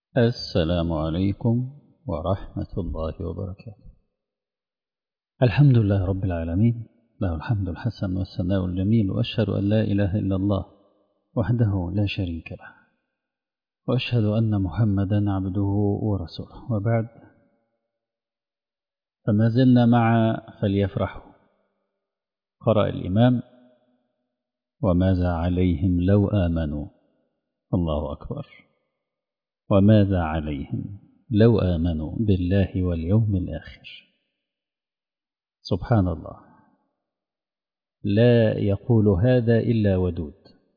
السلام عليكم ورحمة الله وبركاته الحمد لله رب العالمين له الحمد الحسن والثناء الجميل وأشهد أن لا إله إلا الله وحده لا شريك له وأشهد أن محمدا عبده ورسوله وبعد فما زلنا مع فليفرحوا قرأ الإمام وماذا عليهم لو آمنوا الله أكبر وماذا عليهم لو آمنوا بالله واليوم الآخر سبحان الله لا يقول هذا إلا ودود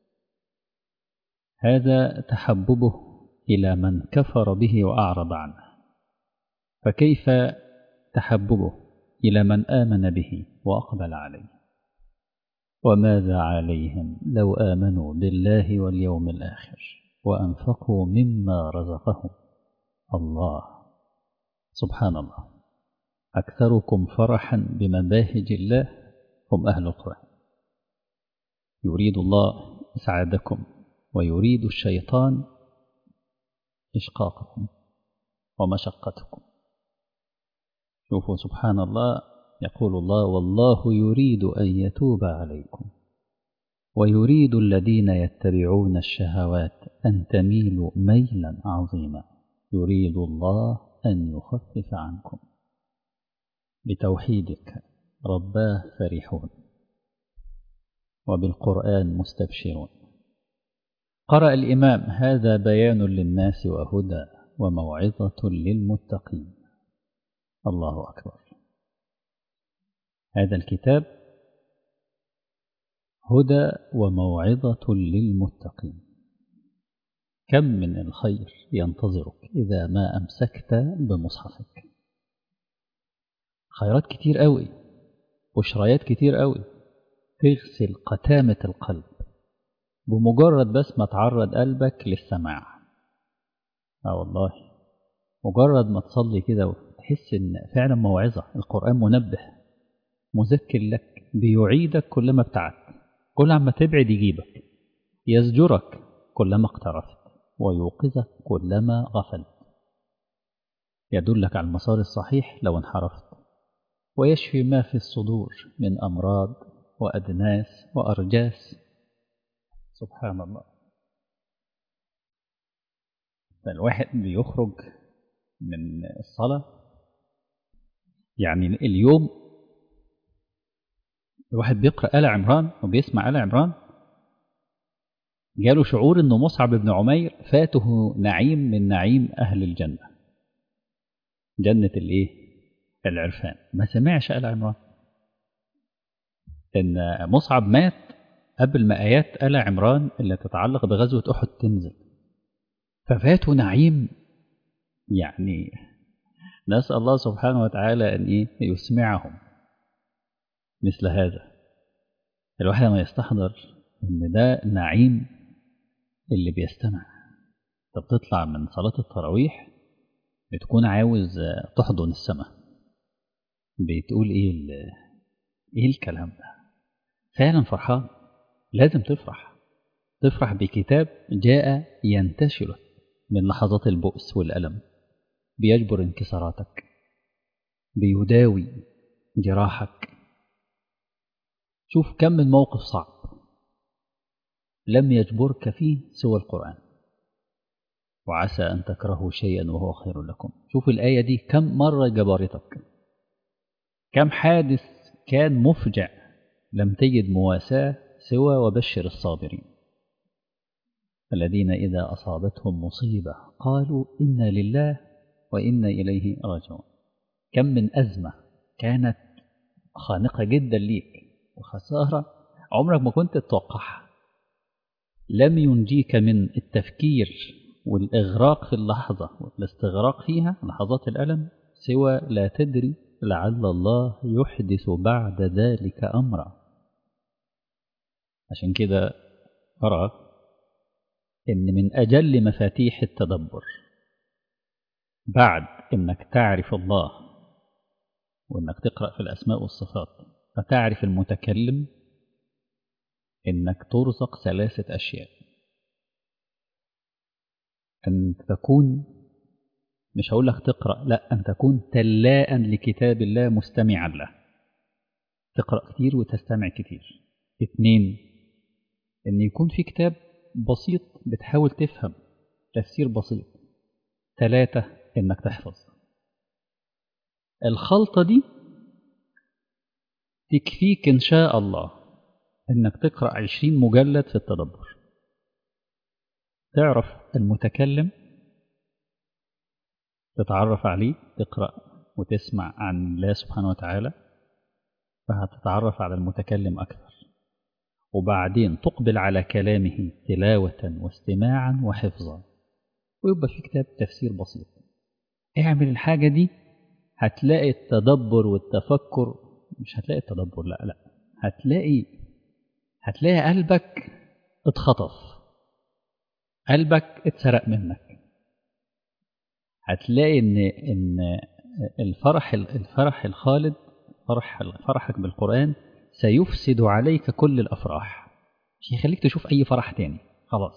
هذا تحببه إلى من كفر به وأعرض عنه فكيف تحببه إلى من آمن به وأقبل عليه وماذا عليهم لو آمنوا بالله واليوم الآخر وأنفقوا مما رزقهم الله سبحان الله أكثركم فرحا بمباهج الله هم أهل القرآن يريد الله إسعادكم ويريد الشيطان إشقاقكم ومشقتكم شوفوا سبحان الله يقول الله والله يريد أن يتوب عليكم ويريد الذين يتبعون الشهوات أن تميلوا ميلا عظيما يريد الله أن يخفف عنكم بتوحيدك رباه فرحون وبالقرآن مستبشرون قرأ الإمام هذا بيان للناس وهدى وموعظة للمتقين الله أكبر هذا الكتاب هدى وموعظة للمتقين كم من الخير ينتظرك إذا ما أمسكت بمصحفك خيرات كتير قوي وشرايات كتير قوي تغسل قتامة القلب بمجرد بس ما تعرض قلبك للسماع اه والله مجرد ما تصلي كده وتحس ان فعلا موعظة القرآن منبه مذكر لك بيعيدك كلما ابتعدت كل عما تبعد يجيبك يزجرك كلما اقترفت ويوقظك كلما غفلت يدلك على المسار الصحيح لو انحرفت ويشفي ما في الصدور من أمراض وأدناس وأرجاس سبحان الله فالواحد بيخرج من الصلاة يعني اليوم الواحد بيقرأ آل عمران وبيسمع آل عمران جاله شعور انه مصعب بن عمير فاته نعيم من نعيم اهل الجنة جنة الايه العرفان ما سمعش آل عمران ان مصعب مات قبل ما ايات آل عمران اللي تتعلق بغزوة احد تنزل ففاته نعيم يعني نسأل الله سبحانه وتعالى ان ايه يسمعهم مثل هذا الواحد لما يستحضر ان ده نعيم اللي بيستمع انت بتطلع من صلاة التراويح بتكون عاوز تحضن السماء بتقول ايه ايه الكلام ده فعلا فرحان لازم تفرح تفرح بكتاب جاء ينتشر من لحظات البؤس والألم بيجبر انكساراتك بيداوي جراحك شوف كم من موقف صعب لم يجبرك فيه سوى القرآن وعسى أن تكرهوا شيئا وهو خير لكم شوف الآية دي كم مرة جبرتك كم حادث كان مفجع لم تجد مواساة سوى وبشر الصابرين الذين إذا أصابتهم مصيبة قالوا إنا لله وإنا إليه راجعون كم من أزمة كانت خانقة جدا ليك وخسارة عمرك ما كنت تتوقعها لم ينجيك من التفكير والإغراق في اللحظة والاستغراق فيها لحظات الألم سوى لا تدري لعل الله يحدث بعد ذلك أمرا عشان كده أرى إن من أجل مفاتيح التدبر بعد إنك تعرف الله وإنك تقرأ في الأسماء والصفات فتعرف المتكلم إنك ترزق ثلاثة أشياء أن تكون مش هقول لك تقرأ لا أن تكون تلاء لكتاب الله مستمعا له تقرأ كتير وتستمع كتير اثنين ان يكون في كتاب بسيط بتحاول تفهم تفسير بسيط ثلاثة انك تحفظ الخلطة دي تكفيك ان شاء الله انك تقرأ عشرين مجلد في التدبر تعرف المتكلم تتعرف عليه تقرأ وتسمع عن الله سبحانه وتعالى فهتتعرف على المتكلم أكثر وبعدين تقبل على كلامه تلاوة واستماعا وحفظا ويبقى في كتاب تفسير بسيط اعمل الحاجة دي هتلاقي التدبر والتفكر مش هتلاقي التدبر لا لا هتلاقي هتلاقي قلبك اتخطف قلبك اتسرق منك هتلاقي ان ان الفرح الفرح الخالد فرح فرحك بالقرآن سيفسد عليك كل الأفراح مش هيخليك تشوف أي فرح تاني خلاص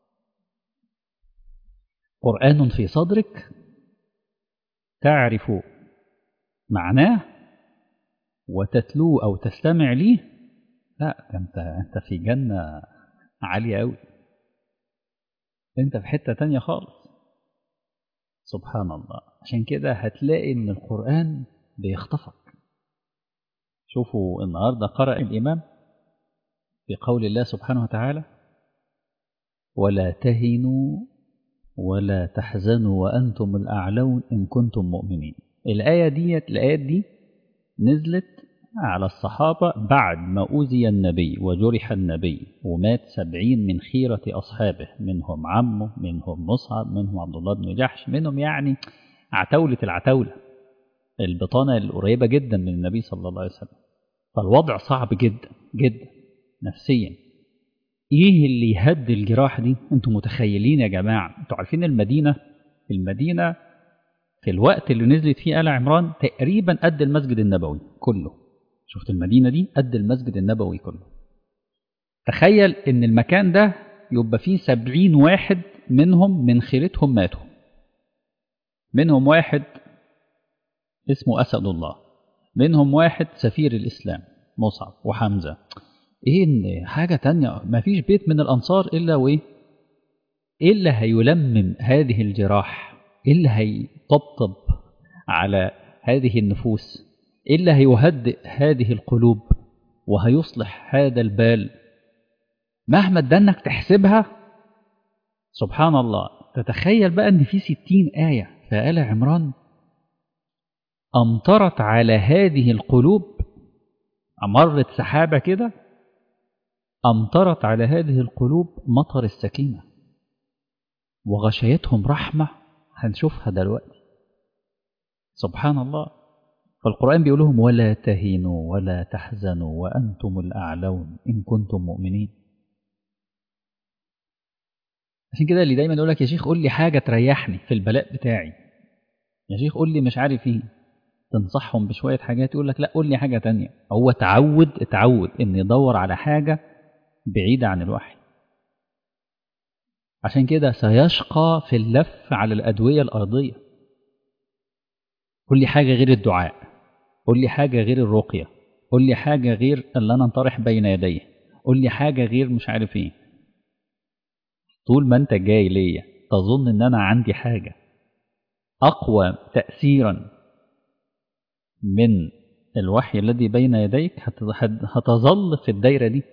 قرآن في صدرك تعرف معناه وتتلوه أو تستمع ليه لا أنت أنت في جنة عالية أوي أنت في حتة تانية خالص سبحان الله عشان كده هتلاقي إن القرآن بيخطفك شوفوا النهاردة قرأ الإمام في قول الله سبحانه وتعالى ولا تهنوا ولا تحزنوا وأنتم الأعلون إن كنتم مؤمنين الآية دي الآيات دي نزلت على الصحابة بعد ما أوذي النبي وجرح النبي ومات سبعين من خيرة أصحابه منهم عمه منهم مصعب منهم عبد الله بن جحش منهم يعني عتولة العتولة البطانة القريبة جدا من النبي صلى الله عليه وسلم فالوضع صعب جدا جدا نفسيا ايه اللي يهدي الجراح دي انتم متخيلين يا جماعة انتوا عارفين المدينة المدينة في الوقت اللي نزلت فيه آل عمران تقريبا قد المسجد النبوي كله شفت المدينة دي قد المسجد النبوي كله تخيل ان المكان ده يبقى فيه سبعين واحد منهم من خيرتهم ماتوا منهم واحد اسمه أسد الله منهم واحد سفير الإسلام مصعب وحمزة إيه إن حاجة تانية ما فيش بيت من الأنصار إلا وإيه إيه اللي هيلمم هذه الجراح إيه اللي هيطبطب على هذه النفوس إيه اللي هيهدئ هذه القلوب وهيصلح هذا البال مهما ادانك تحسبها سبحان الله تتخيل بقى ان في ستين آية في آل عمران أمطرت على هذه القلوب مرت سحابة كده أمطرت على هذه القلوب مطر السكينة وغشيتهم رحمة هنشوفها دلوقتي سبحان الله فالقرآن بيقول لهم ولا تهينوا ولا تحزنوا وأنتم الأعلون إن كنتم مؤمنين عشان كده اللي دايما يقول لك يا شيخ قول لي حاجة تريحني في البلاء بتاعي يا شيخ قول لي مش عارف ايه تنصحهم بشوية حاجات يقول لك لا قول لي حاجة تانية هو تعود اتعود ان يدور على حاجة بعيدة عن الوحي عشان كده سيشقى في اللف على الأدوية الأرضية قول لي حاجة غير الدعاء قول لي حاجة غير الرقية قول لي حاجة غير اللي أنا انطرح بين يديه قول لي حاجة غير مش عارف ايه طول ما انت جاي ليا تظن ان انا عندي حاجة اقوى تأثيرا من الوحي الذي بين يديك هتظل في الدايرة دي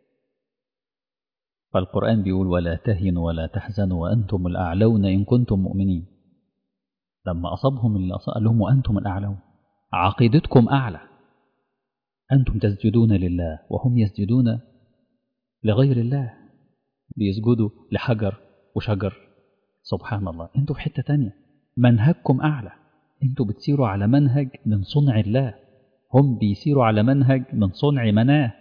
فالقرآن بيقول ولا تهنوا ولا تحزنوا وأنتم الأعلون إن كنتم مؤمنين لما أصابهم اللي أصاب قال لهم وأنتم الأعلون عقيدتكم أعلى أنتم تسجدون لله وهم يسجدون لغير الله بيسجدوا لحجر وشجر سبحان الله انتوا في حتة تانية منهجكم أعلى انتوا بتسيروا على منهج من صنع الله هم بيسيروا على منهج من صنع مناه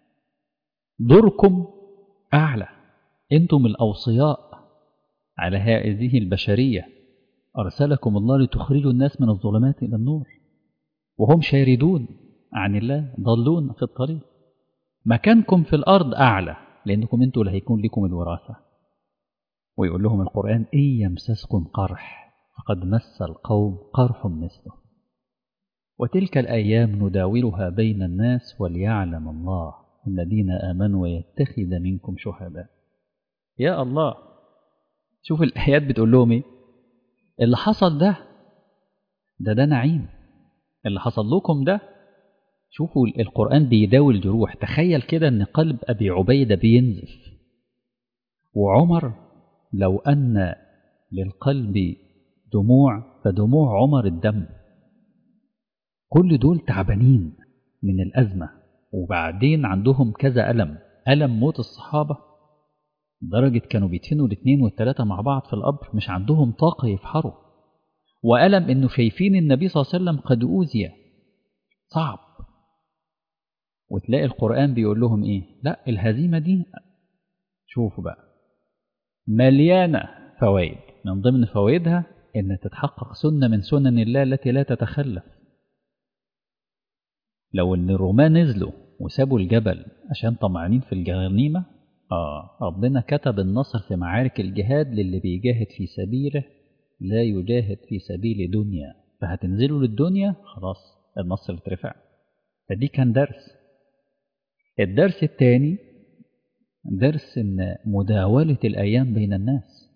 دوركم أعلى انتم الأوصياء على هذه البشرية أرسلكم الله لتخرجوا الناس من الظلمات إلى النور وهم شاردون عن الله ضلون في الطريق مكانكم في الأرض أعلى لأنكم أنتوا اللي هيكون لكم الوراثة ويقول لهم القرآن إن يمسسكم قرح فقد مس القوم قرح مثله وتلك الأيام نداولها بين الناس وليعلم الله الذين آمنوا ويتخذ منكم شهداء يا الله شوف الآيات بتقول لهم إيه اللي حصل ده ده ده نعيم اللي حصل لكم ده شوفوا القرآن بيداوي الجروح تخيل كده أن قلب أبي عبيدة بينزف وعمر لو أن للقلب دموع فدموع عمر الدم كل دول تعبانين من الأزمة وبعدين عندهم كذا ألم ألم موت الصحابة درجة كانوا بيدفنوا الاثنين والثلاثة مع بعض في القبر مش عندهم طاقة يفحروا وألم إنه شايفين النبي صلى الله عليه وسلم قد أوذي صعب وتلاقي القرآن بيقول لهم إيه لا الهزيمة دي شوفوا بقى مليانة فوائد من ضمن فوائدها إن تتحقق سنة من سنن الله التي لا تتخلف لو إن الرومان نزلوا وسابوا الجبل عشان طمعانين في الغنيمة آه ربنا كتب النصر في معارك الجهاد للي بيجاهد في سبيله لا يجاهد في سبيل دنيا فهتنزلوا للدنيا خلاص النصر اترفع فدي كان درس الدرس الثاني درس ان مداولة الأيام بين الناس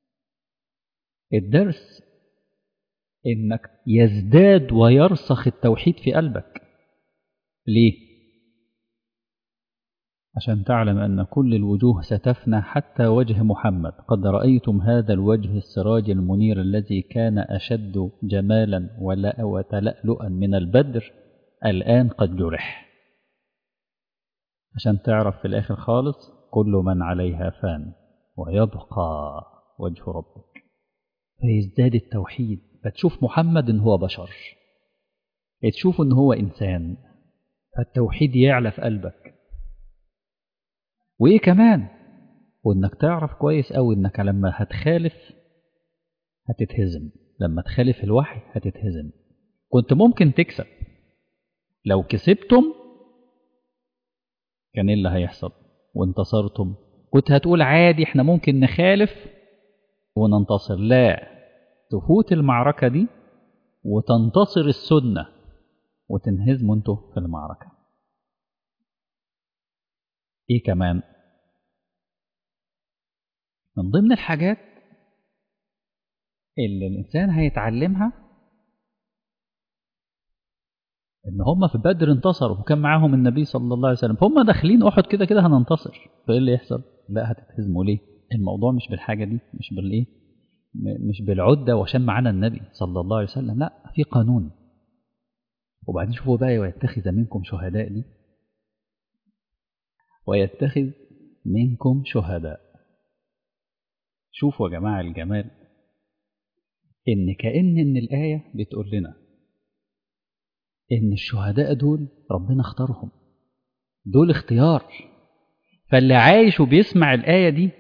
الدرس انك يزداد ويرسخ التوحيد في قلبك ليه عشان تعلم أن كل الوجوه ستفنى حتى وجه محمد قد رأيتم هذا الوجه السراج المنير الذي كان أشد جمالا وتلألؤا من البدر الآن قد جرح عشان تعرف في الآخر خالص كل من عليها فان ويبقى وجه ربك فيزداد التوحيد فتشوف محمد إن هو بشر تشوف إن هو إنسان فالتوحيد يعلى في قلبك وايه كمان وانك تعرف كويس قوي انك لما هتخالف هتتهزم لما تخالف الوحي هتتهزم كنت ممكن تكسب لو كسبتم كان ايه اللي هيحصل وانتصرتم كنت هتقول عادي احنا ممكن نخالف وننتصر لا تفوت المعركة دي وتنتصر السنة وتنهزموا انتوا في المعركة ايه كمان من ضمن الحاجات اللي الانسان هيتعلمها ان هم في بدر انتصروا وكان معاهم النبي صلى الله عليه وسلم فهم داخلين احد كده كده هننتصر فايه اللي يحصل لا هتتهزموا ليه الموضوع مش بالحاجه دي مش بالايه مش بالعده وعشان معانا النبي صلى الله عليه وسلم لا في قانون وبعدين شوفوا بقى ويتخذ منكم شهداء دي ويتخذ منكم شهداء شوفوا يا جماعة الجمال إن كأن إن الآية بتقول لنا إن الشهداء دول ربنا اختارهم دول اختيار فاللي عايش وبيسمع الآية دي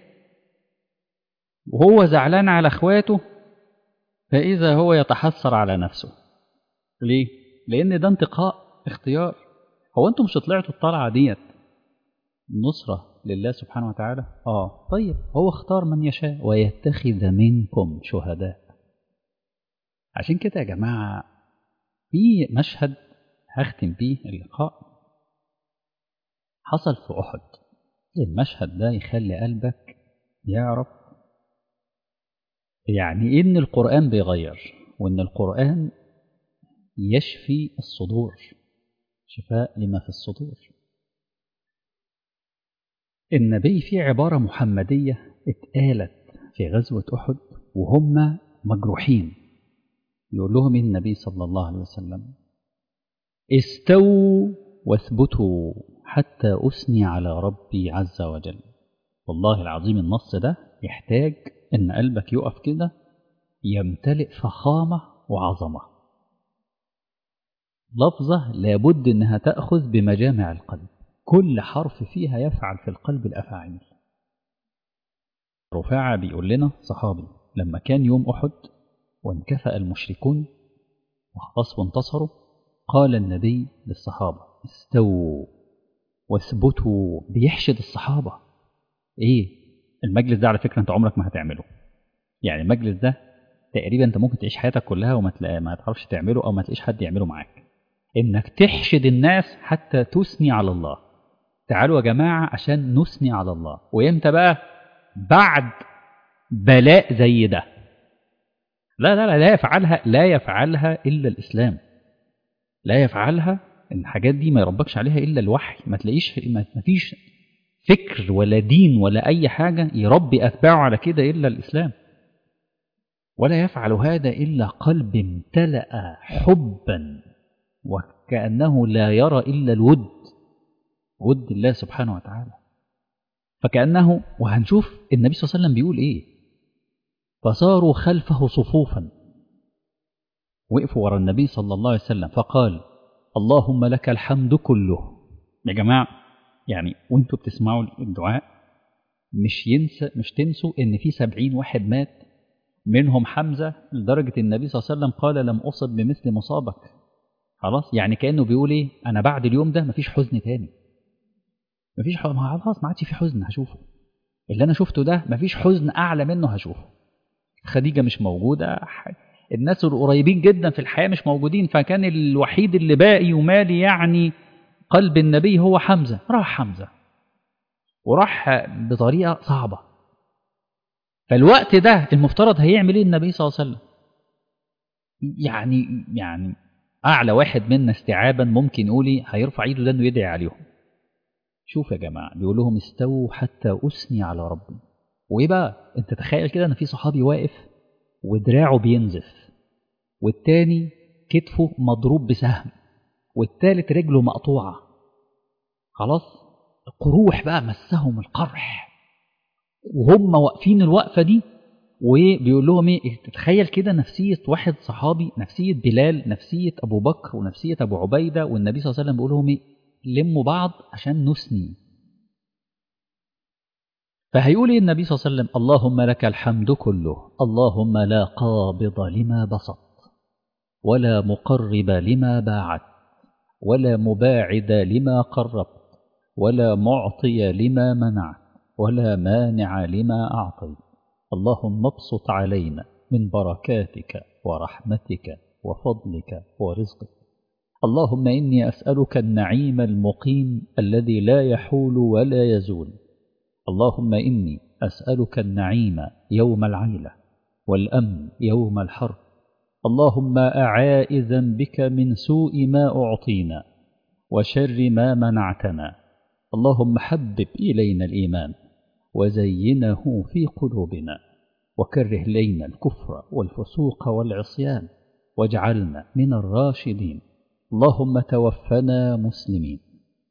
وهو زعلان على اخواته فإذا هو يتحسر على نفسه ليه؟ لأن ده انتقاء اختيار هو أنتم مش طلعتوا الطلعة ديت نصرة لله سبحانه وتعالى آه طيب هو اختار من يشاء ويتخذ منكم شهداء عشان كده يا جماعة في مشهد هختم بيه اللقاء حصل في أحد المشهد ده يخلي قلبك يعرف يعني إن القرآن بيغير وإن القرآن يشفي الصدور شفاء لما في الصدور النبي في عبارة محمدية اتقالت في غزوة أحد وهم مجروحين يقول لهم النبي صلى الله عليه وسلم استووا واثبتوا حتى أثني على ربي عز وجل والله العظيم النص ده يحتاج ان قلبك يقف كده يمتلئ فخامة وعظمة لفظة لابد انها تأخذ بمجامع القلب كل حرف فيها يفعل في القلب الأفاعيل رفاعة بيقول لنا صحابي لما كان يوم أحد وانكفأ المشركون وخلاص وانتصروا قال النبي للصحابة استووا واثبتوا بيحشد الصحابة ايه المجلس ده على فكرة انت عمرك ما هتعمله يعني المجلس ده تقريبا انت ممكن تعيش حياتك كلها وما تلاقي ما تعرفش تعمله او ما تلاقيش حد يعمله معاك انك تحشد الناس حتى تثني على الله تعالوا يا جماعه عشان نثني على الله وامتى بقى بعد بلاء زي ده لا لا لا لا يفعلها لا يفعلها الا الاسلام لا يفعلها الحاجات دي ما يربكش عليها الا الوحي ما تلاقيش ما فيش فكر ولا دين ولا اي حاجه يربي اتباعه على كده الا الاسلام ولا يفعل هذا الا قلب امتلا حبا وكانه لا يرى الا الود ود الله سبحانه وتعالى فكانه وهنشوف النبي صلى الله عليه وسلم بيقول ايه فصاروا خلفه صفوفا وقفوا ورا النبي صلى الله عليه وسلم فقال اللهم لك الحمد كله يا جماعة يعني وانتوا بتسمعوا الدعاء مش ينسى مش تنسوا ان في سبعين واحد مات منهم حمزة لدرجة النبي صلى الله عليه وسلم قال لم أصب بمثل مصابك خلاص يعني كأنه بيقول ايه أنا بعد اليوم ده مفيش حزن تاني مفيش حزن خلاص ما عادش في حزن هشوفه اللي أنا شفته ده مفيش حزن أعلى منه هشوفه خديجة مش موجودة الناس القريبين جدا في الحياة مش موجودين فكان الوحيد اللي باقي ومالي يعني قلب النبي هو حمزة راح حمزة وراح بطريقة صعبة فالوقت ده المفترض هيعمل ايه النبي صلى الله عليه وسلم يعني يعني أعلى واحد منا استيعابا ممكن يقولي هيرفع ايده ده انه يدعي عليهم شوف يا جماعة بيقول لهم استووا حتى أثني على ربي وإيه بقى أنت تخيل كده أن في صحابي واقف ودراعه بينزف والتاني كتفه مضروب بسهم والتالت رجله مقطوعة خلاص قروح بقى مسهم القرح وهم واقفين الوقفة دي وبيقول لهم ايه تتخيل كده نفسية واحد صحابي نفسية بلال نفسية أبو بكر ونفسية أبو عبيدة والنبي صلى الله عليه وسلم بيقول لهم ايه لموا بعض عشان نثني فهيقول إيه النبي صلى الله عليه وسلم اللهم لك الحمد كله اللهم لا قابض لما بسط ولا مقرب لما باعت ولا مباعد لما قربت ولا معطي لما منعت ولا مانع لما أعطيت اللهم ابسط علينا من بركاتك ورحمتك وفضلك ورزقك اللهم إني أسألك النعيم المقيم الذي لا يحول ولا يزول اللهم إني أسألك النعيم يوم العيلة والأمن يوم الحرب اللهم أعائذا بك من سوء ما أعطينا وشر ما منعتنا اللهم حبب إلينا الإيمان وزينه في قلوبنا وكره إلينا الكفر والفسوق والعصيان واجعلنا من الراشدين اللهم توفنا مسلمين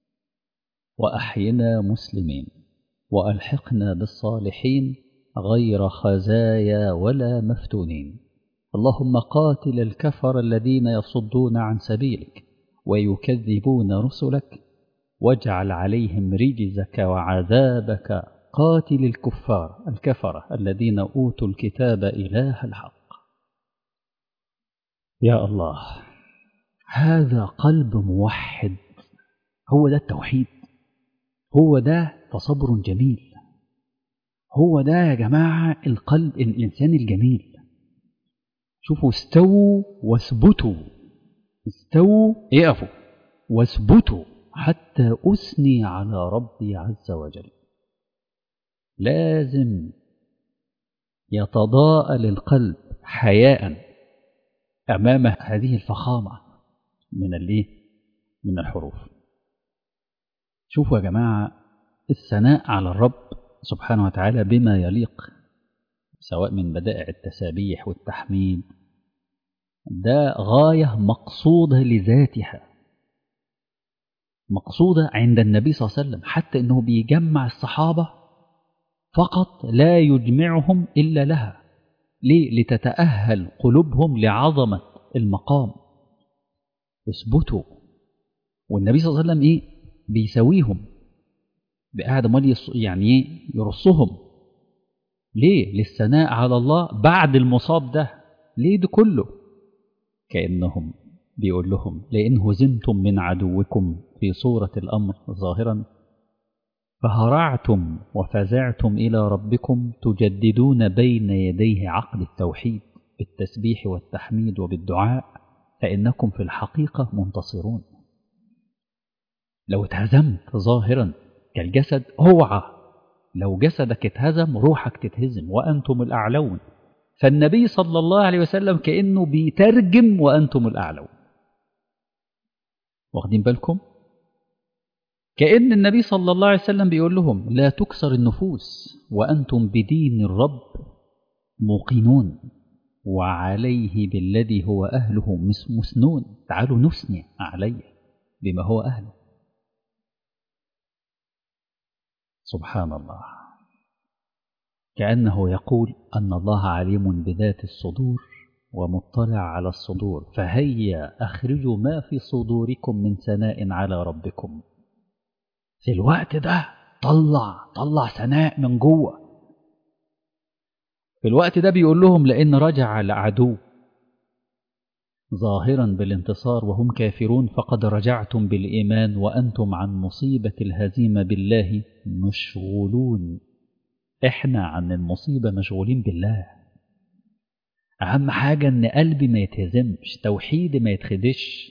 وأحينا مسلمين وألحقنا بالصالحين غير خزايا ولا مفتونين اللهم قاتل الكفر الذين يصدون عن سبيلك ويكذبون رسلك واجعل عليهم رجزك وعذابك قاتل الكفار الكفرة الذين أوتوا الكتاب إله الحق يا الله هذا قلب موحد هو ده التوحيد هو ده تصبر جميل هو ده يا جماعة القلب الإنسان الجميل شوفوا استووا واثبتوا استووا اقفوا واثبتوا حتى أثني على ربي عز وجل لازم يتضاءل القلب حياء أمام هذه الفخامة من الايه من الحروف شوفوا يا جماعة الثناء على الرب سبحانه وتعالى بما يليق سواء من بدائع التسابيح والتحميد ده غاية مقصودة لذاتها مقصودة عند النبي صلى الله عليه وسلم حتى أنه بيجمع الصحابة فقط لا يجمعهم إلا لها ليه؟ لتتأهل قلوبهم لعظمة المقام اثبتوا والنبي صلى الله عليه وسلم إيه بيسويهم بقاعد امال يعني ايه يرصهم ليه للثناء على الله بعد المصاب ده ليه ده كله كأنهم بيقول لهم لئن هزمتم من عدوكم في صورة الأمر ظاهرا فهرعتم وفزعتم إلى ربكم تجددون بين يديه عقد التوحيد بالتسبيح والتحميد وبالدعاء فإنكم في الحقيقة منتصرون لو اتهزمت ظاهرا كالجسد اوعى لو جسدك اتهزم روحك تتهزم وأنتم الأعلون فالنبي صلى الله عليه وسلم كأنه بيترجم وأنتم الأعلون واخدين بالكم كأن النبي صلى الله عليه وسلم بيقول لهم لا تكسر النفوس وأنتم بدين الرب موقنون وعليه بالذي هو أهله مسنون تعالوا نثني عليه بما هو أهله سبحان الله كأنه يقول أن الله عليم بذات الصدور ومطلع على الصدور فهيا أخرجوا ما في صدوركم من ثناء على ربكم في الوقت ده طلع طلع ثناء من جوه في الوقت ده بيقول لهم لأن رجع العدو ظاهرا بالانتصار وهم كافرون فقد رجعتم بالإيمان وأنتم عن مصيبة الهزيمة بالله مشغولون إحنا عن المصيبة مشغولين بالله أهم حاجة إن قلبي ما يتهزمش توحيدي ما يتخدش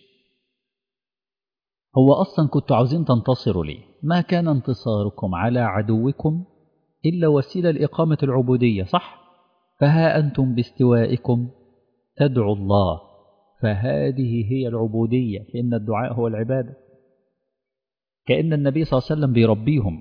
هو أصلا كنتوا عاوزين تنتصروا ليه ما كان انتصاركم على عدوكم إلا وسيلة لإقامة العبودية صح فها أنتم باستوائكم تدعوا الله فهذه هي العبودية فإن الدعاء هو العبادة كأن النبي صلى الله عليه وسلم بيربيهم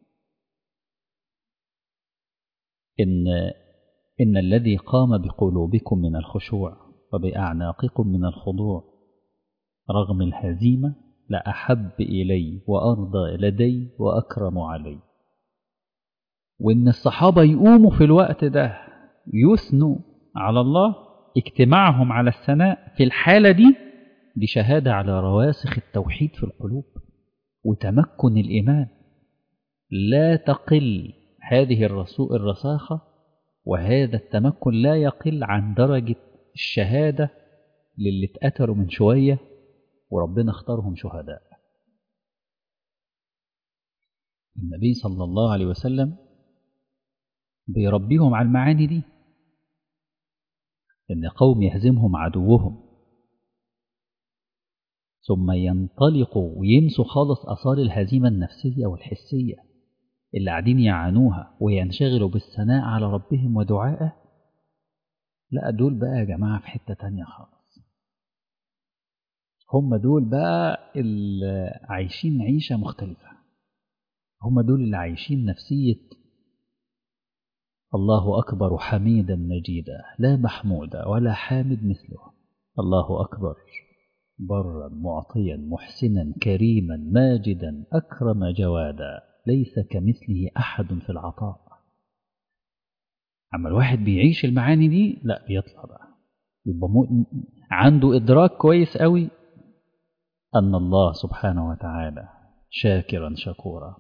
إن, إن الذي قام بقلوبكم من الخشوع وبأعناقكم من الخضوع رغم الهزيمة لأحب إلي وأرضى لدي وأكرم علي وإن الصحابة يقوموا في الوقت ده يثنوا على الله اجتماعهم على الثناء في الحالة دي دي شهادة على رواسخ التوحيد في القلوب وتمكن الإيمان لا تقل هذه الرساخة وهذا التمكن لا يقل عن درجة الشهادة للي اتقتلوا من شوية وربنا اختارهم شهداء النبي صلى الله عليه وسلم بيربيهم على المعاني دي إن قوم يهزمهم عدوهم ثم ينطلقوا وينسوا خالص آثار الهزيمة النفسية والحسية اللي قاعدين يعانوها وينشغلوا بالثناء على ربهم ودعائه لا دول بقى يا جماعة في حتة تانية خالص هم دول بقى اللي عايشين عيشة مختلفة هم دول اللي عايشين نفسية الله أكبر حميدا مجيدا لا محمود ولا حامد مثله الله أكبر برا معطيا محسنا كريما ماجدا أكرم جوادا ليس كمثله أحد في العطاء أما الواحد بيعيش المعاني دي لا بيطلع بقى يبقى عنده إدراك كويس قوي أن الله سبحانه وتعالى شاكرا شكورا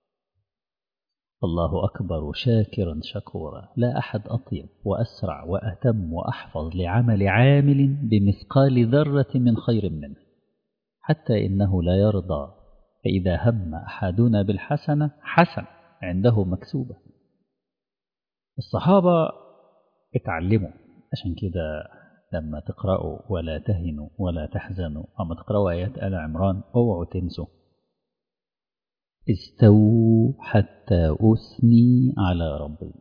الله أكبر شاكرا شكورا لا أحد أطيب وأسرع وأتم وأحفظ لعمل عامل بمثقال ذرة من خير منه حتى إنه لا يرضى فإذا هم أحدنا بالحسنة حسن عنده مكسوبة الصحابة اتعلموا عشان كده لما تقرأوا ولا تهنوا ولا تحزنوا أما تقرأوا آيات آل عمران اوعوا تنسوا استووا حتى أثني على ربي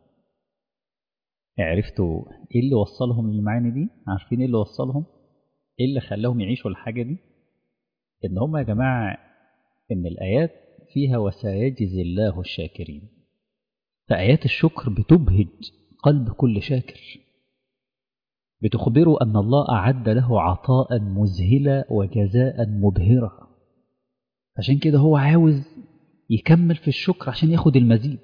عرفتوا ايه اللي وصلهم للمعاني دي عارفين ايه اللي وصلهم ايه اللي خلاهم يعيشوا الحاجة دي ان هم يا جماعة ان الآيات فيها وسيجزي الله الشاكرين فآيات الشكر بتبهج قلب كل شاكر بتخبره أن الله أعد له عطاء مذهلا وجزاء مبهرا عشان كده هو عاوز يكمل في الشكر عشان ياخد المزيد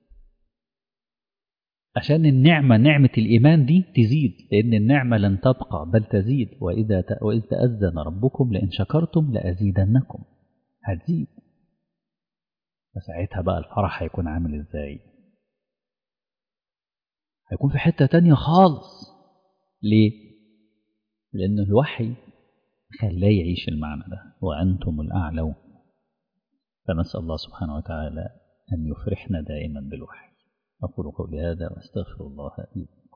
عشان النعمة نعمة الإيمان دي تزيد لأن النعمة لن تبقى بل تزيد وإذا وإذ تأذن ربكم لئن شكرتم لأزيدنكم هتزيد فساعتها بقى الفرح هيكون عامل إزاي هيكون في حتة تانية خالص ليه؟ لأن الوحي خلاه يعيش المعنى ده وأنتم الأعلون فنسأل الله سبحانه وتعالى أن يفرحنا دائما بالوحي أقول قولي هذا وأستغفر الله لي